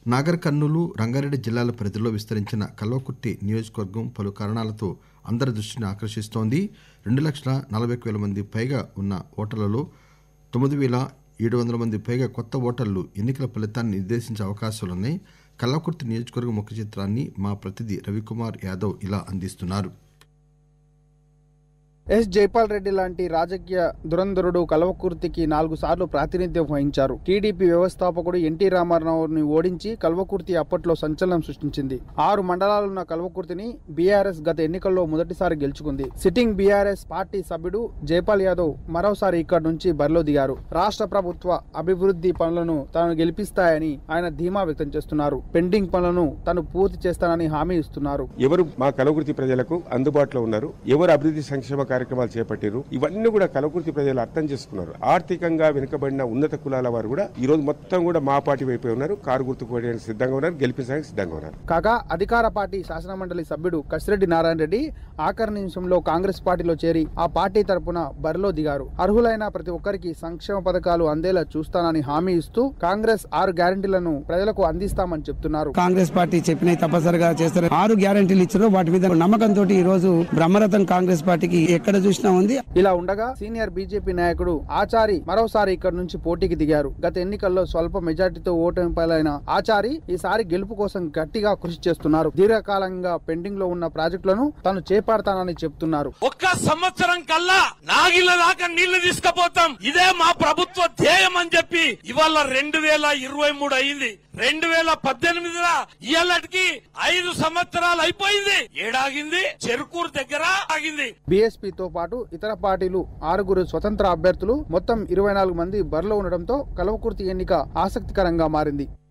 నాగర్ కర్నూలు రంగారెడ్డి జిల్లాల పరిధిలో విస్తరించిన కల్వకుర్తి నియోజకవర్గం పలు కారణాలతో అందరి దృష్టిని ఆకర్షిస్తోంది రెండు లక్షల నలభై వేల మంది పైగా ఉన్న ఓటర్లలో తొమ్మిది వేల ఏడు వందల మంది పైగా కొత్త ఓటర్లు ఎన్నికల ఫలితాన్ని నిర్దేశించే అవకాశాలున్నాయి కల్వకుర్తి నియోజకవర్గ ముఖ చిత్రాన్ని మా ప్రతినిధి రవికుమార్ యాదవ్ ఇలా అందిస్తున్నారు ఎస్ జైపాల్ రెడ్డి లాంటి రాజకీయ దురంధరుడు కల్వకుర్తికి నాలుగు సార్లు ప్రాతినిధ్యం వహించారు టీడీపీ వ్యవస్థాపకుడు ఎన్టీ రామారావుని ఓడించి కల్వకుర్తి అప్పట్లో సంచలనం సృష్టించింది ఆరు మండలాలున్న కల్వకుర్తిని బీఆర్ఎస్ గత ఎన్నికల్లో మొదటిసారి గెలుచుకుంది సిట్టింగ్ బీఆర్ఎస్ పార్టీ సభ్యుడు జైపాల్ యాదవ్ మరోసారి ఇక్కడి నుంచి బరిలో దిగారు రాష్ట్ర ప్రభుత్వ అభివృద్ధి పనులను తాను గెలిపిస్తాయని ఆయన ధీమా వ్యక్తం చేస్తున్నారు పెండింగ్ పనులను తాను పూర్తి చేస్తానని హామీ ఇస్తున్నారు ఎవరు మా కలవకుర్తి ప్రజలకు అందుబాటులో ఉన్నారు ఎవరు అభివృద్ధి సంక్షేమ కార్యక్రమాలు చేపట్టారు ఇవన్నీ కూడా కలవకుర్తి ప్రజలు అర్థం చేసుకున్నారు ఆర్థికంగా వెనుకబడిన ఉన్నత కులాల వారు కూడా ఈ రోజు మొత్తం కూడా మా పార్టీ వైపే ఉన్నారు కారు గుర్తు కోయడానికి సిద్ధంగా ఉన్నారు గెలిపించడానికి సిద్ధంగా ఉన్నారు కాగా అధికార పార్టీ శాసనమండలి సభ్యుడు కసిరెడ్డి నారాయణ రెడ్డి ఆఖరి నిమిషంలో కాంగ్రెస్ పార్టీలో చేరి ఆ పార్టీ తరపున బరిలో దిగారు అర్హులైన ప్రతి ఒక్కరికి సంక్షేమ పథకాలు అందేలా చూస్తానని హామీ ఇస్తూ కాంగ్రెస్ ఆరు గ్యారంటీలను ప్రజలకు అందిస్తామని చెప్తున్నారు కాంగ్రెస్ పార్టీ చెప్పినవి తప్పనిసరిగా చేస్తారు ఆరు గ్యారంటీలు ఇచ్చారు వాటి మీద నమ్మకంతో ఈ రోజు బ్రహ్మరథం కాంగ్రెస్ పార్టీకి ఎక్కడ చూసినా ఉంది ఇలా ఉండగా సీనియర్ బీజేపీ నాయకుడు ఆచారి మరోసారి ఇక్కడ నుంచి పోటీకి దిగారు గత ఎన్నికల్లో స్వల్ప మెజార్టీతో ఓటమి పాలైన ఆచారి ఈసారి గెలుపు కోసం గట్టిగా కృషి చేస్తున్నారు దీర్ఘకాలంగా పెండింగ్ లో ఉన్న ప్రాజెక్టులను తాను చేపడతానని చెప్తున్నారు ఒక్క సంవత్సరం కల్లా నాగిళ్ళ దాకా నీళ్లు తీసుకుపోతాం ఇదే మా ప్రభుత్వ ధ్యేయం అని చెప్పి ఇవాళ రెండు వేల ఇరవై మూడు అయింది రెండు వేల పద్దెనిమిదిలో ఇవాళకి ఐదు సంవత్సరాలు అయిపోయింది ఏడాగింది చెరుకూరు దగ్గర ఆగింది బీఎస్పీతో పాటు ఇతర పార్టీలు ఆరుగురు స్వతంత్ర అభ్యర్థులు మొత్తం ఇరవై నాలుగు మంది బరిలో ఉండడంతో కలవకుర్తి ఎన్నిక ఆసక్తికరంగా మారింది